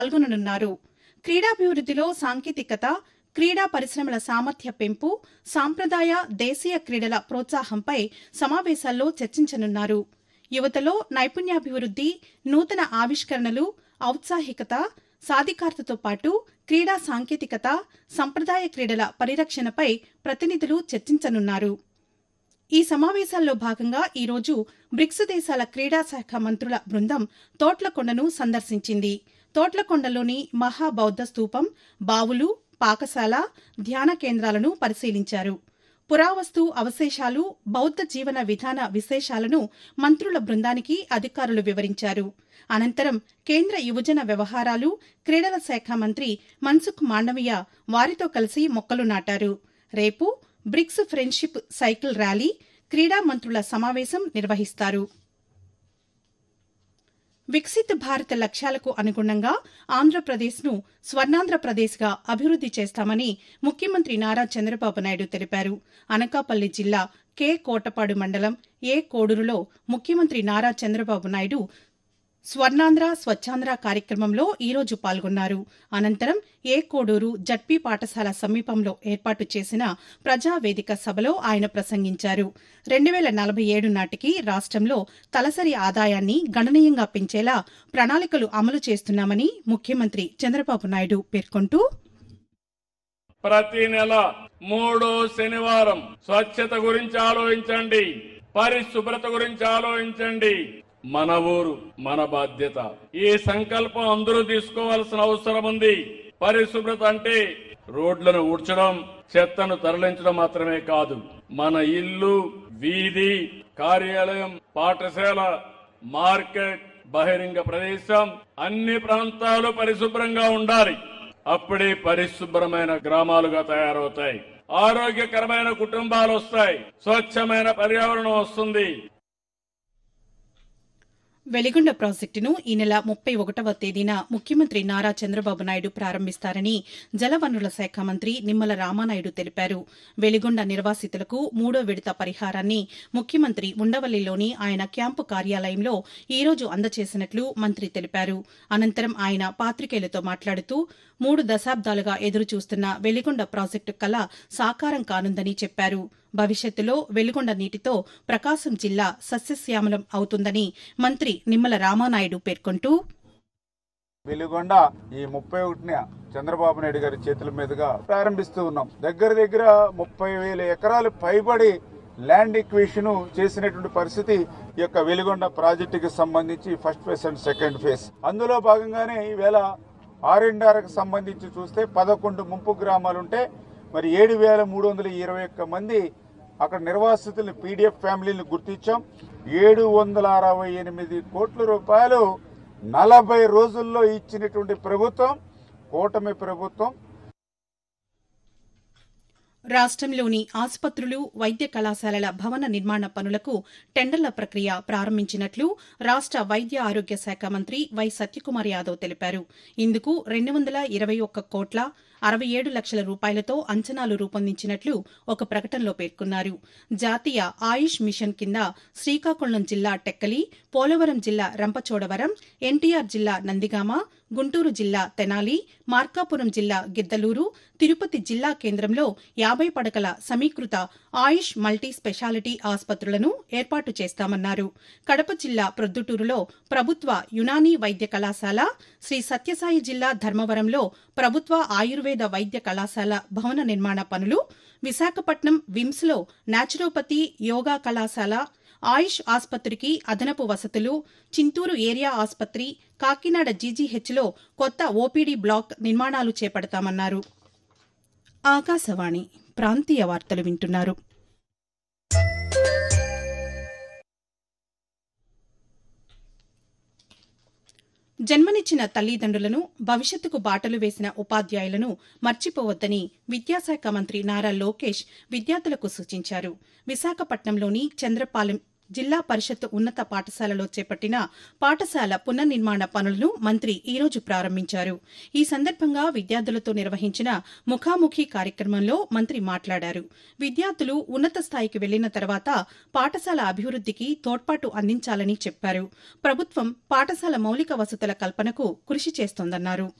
పాల్గొననున్నారు క్రీడాభివృద్ధిలో సాంకేతికత క్రీడా పరిశ్రమల సామర్థ్య పెంపు సాంప్రదాయ దేశీయ క్రీడల ప్రోత్సాహంపై సమావేశాల్లో చర్చించనున్నారు యువతలో నైపుణ్యాభివృద్ధి నూతన ఆవిష్కరణలు ఔత్సాహికత సాధికారతతో పాటు క్రీడా సాంకేతికత సంప్రదాయ క్రీడల పరిరక్షణపై ప్రతినిధులు చర్చించనున్నారు ఈ సమావేశాల్లో భాగంగా ఈరోజు బ్రిక్స్ దేశాల క్రీడా శాఖ మంత్రుల బృందం తోట్లకొండను సందర్శించింది తోట్లకొండలోని మహాబౌద్ధ స్తూపం బావులు పాకశాల ధ్యాన కేంద్రాలను పరిశీలించారు పురావస్తు అవశేషాలు బౌద్ధ జీవన విధాన విశేషాలను మంత్రుల బృందానికి అధికారులు వివరించారు అనంతరం కేంద్ర యువజన వ్యవహారాలు క్రీడల శాఖ మంత్రి మన్సుఖ్ మాండవీయ వారితో కలిసి మొక్కలు నాటారు రేపు బ్రిక్స్ ఫ్రెండ్షిప్ సైకిల్ ర్యాలీ క్రీడా మంత్రుల సమావేశం నిర్వహిస్తారు వికసిత్ భారత్ లక్ష్యాలకు అనుగుణంగా ఆంధ్రప్రదేశ్ను స్వర్ణాంధ్రప్రదేశ్గా అభివృద్ది చేస్తామని ముఖ్యమంత్రి నారా చంద్రబాబు నాయుడు తెలిపారు అనకాపల్లి జిల్లా కె కోటపాడు మండలం ఏ కోడూరులో ముఖ్యమంత్రి నారా చంద్రబాబు నాయుడు స్వర్ణాంధ్ర స్వచ్ఛాంధ్ర కార్యక్రమంలో ఈరోజు పాల్గొన్నారు అనంతరం ఏ కోడూరు జడ్పీ పాఠశాల సమీపంలో ఏర్పాటు చేసిన ప్రజావేదిక సభలో ఆయన ప్రసంగించారు రెండు వేల నలభై ఏడు నాటికి రాష్ట్రంలో తలసరి ఆదాయాన్ని గణనీయంగా పెంచేలా ప్రణాళికలు అమలు చేస్తున్నామని ముఖ్యమంత్రి చంద్రబాబు నాయుడు పేర్కొంటూ ప్రతి నెల మూడో శనివారం స్వచ్ఛత గురించి ఆలోచించండి పరిశుభ్రత గురించి ఆలోచించండి మన ఊరు మన బాధ్యత ఈ సంకల్పం అందరూ తీసుకోవాల్సిన అవసరం ఉంది పరిశుభ్రత అంటే రోడ్లను ఊడ్చడం చెత్తను తరలించడం మాత్రమే కాదు మన ఇల్లు వీధి కార్యాలయం పాఠశాల మార్కెట్ బహిరంగ ప్రదేశం అన్ని ప్రాంతాలు పరిశుభ్రంగా ఉండాలి అప్పుడే పరిశుభ్రమైన గ్రామాలుగా తయారవుతాయి ఆరోగ్యకరమైన కుటుంబాలు వస్తాయి స్వచ్ఛమైన పర్యావరణం వస్తుంది వెలిగొండ ప్రాజెక్టును ఈ నెల ముప్పై ఒకటవ తేదీన ముఖ్యమంత్రి నారా చంద్రబాబు నాయుడు ప్రారంభిస్తారని జలవనరుల శాఖ మంత్రి నిమ్మల రామానాయుడు తెలిపారు వెలిగొండ నిర్వాసితులకు మూడో విడత పరిహారాన్ని ముఖ్యమంత్రి ఉండవల్లిలోని ఆయన క్యాంపు కార్యాలయంలో ఈ రోజు అందజేసినట్లు మంత్రి తెలిపారు అనంతరం ఆయన పాతికేయులతో మాట్లాడుతూ మూడు దశాబ్దాలుగా ఎదురుచూస్తున్న వెలిగొండ ప్రాజెక్టు కల సాకారం కానుందని చెప్పారు భవిష్యత్తులో వెలుగొండ నీటితో ప్రకాశం జిల్లా సస్యశ్యామలం అవుతుందని మంత్రి నిమ్మల రామానాయుడు పేర్కొంటూ వెలుగొండ ఈ ముప్పై ఒకటిన చంద్రబాబు నాయుడు గారి చేతుల మీదుగా ప్రారంభిస్తూ ఉన్నాం దగ్గర దగ్గర ముప్పై వేల ఎకరాలు పైబడి ల్యాండ్ ఎక్వేషన్ చేసినటువంటి పరిస్థితి ఈ యొక్క వెలుగొండ ప్రాజెక్టుకి సంబంధించి first phase and second phase అందులో భాగంగానే ఈవేళ ఆర్ఎండ్ఆర్కి సంబంధించి చూస్తే పదకొండు ముంపు గ్రామాలు ఉంటే మరి ఏడు వేల మూడు వందల ఇరవై ఒక్క మంది అక్కడ నిర్వాసితులను పీడిఎఫ్ ఫ్యామిలీని గుర్తించాం ఏడు వందల అరవై ఎనిమిది కోట్ల రూపాయలు నలభై రోజుల్లో ఇచ్చినటువంటి ప్రభుత్వం కూటమి ప్రభుత్వం రాష్ట్రంలోని ఆసుపత్రులు వైద్య కళాశాలల భవన నిర్మాణ పనులకు టెండర్ల ప్రక్రియ ప్రారంభించినట్లు రాష్ట వైద్య ఆరోగ్య శాఖ మంత్రి వై సత్యకుమార్ యాదవ్ తెలిపారు ఇందుకు రెండు వందల ఇరవై ఒక్క కోట్ల అరవై ఏడు లక్షల రూపాయలతో అంచనాలు రూపొందించినట్లు ఒక ప్రకటనలో పేర్కొన్నారు జాతీయ ఆయుష్ మిషన్ కింద శ్రీకాకుళం జిల్లా టెక్కలి పోలవరం జిల్లా రంపచోడవరం ఎన్టీఆర్ జిల్లా నందిగామ గుంటూరు జిల్లా తెనాలి మార్కాపురం జిల్లా గిద్దలూరు తిరుపతి జిల్లా కేంద్రంలో యాభై పడకల సమీకృత ఆయుష్ మల్టీ స్పెషాలిటీ ఆసుపత్రులను ఏర్పాటు చేస్తామన్నారు కడప జిల్లా ప్రొద్దుటూరులో ప్రభుత్వ యునానీ వైద్య కళాశాల శ్రీ సత్యసాయి జిల్లా ధర్మవరంలో ప్రభుత్వ ఆయుర్వేద వైద్య కళాశాల భవన నిర్మాణ పనులు విశాఖపట్నం విమ్స్లో నాచురోపతి యోగా కళాశాల ఆయుష్ ఆసుపత్రికి అదనపు వసతులు చింతూరు ఏరియా ఆసుపత్రి కాకినాడ జీజీహెచ్లో కొత్త ఓపీడీ బ్లాక్ నిర్మాణాలు చేపడతామన్నారు ఆకాశవాణి ప్రాంతీయ వార్తలు వింటున్నారు జన్మనిచ్చిన తల్లిదండ్రులను భవిష్యత్తుకు బాటలు వేసిన ఉపాధ్యాయులను మర్చిపోవద్దని విద్యాశాఖ మంత్రి నారా లోకేష్ విద్యార్థులకు సూచించారు విశాఖపట్నంలోని చంద్రపాలెం జిల్లా పరిషత్ ఉన్నత పాఠశాలలో చేపట్టిన పాఠశాల పునర్నిర్మాణ పనులను మంత్రి ఈ రోజు ప్రారంభించారు ఈ సందర్భంగా విద్యార్థులతో నిర్వహించిన ముఖాముఖి కార్యక్రమంలో మంత్రి మాట్లాడారు విద్యార్థులు ఉన్నత స్థాయికి వెళ్లిన తర్వాత పాఠశాల అభివృద్దికి తోడ్పాటు అందించాలని చెప్పారు ప్రభుత్వం పాఠశాల మౌలిక వసతుల కల్పనకు కృషి చేస్తోందన్నారు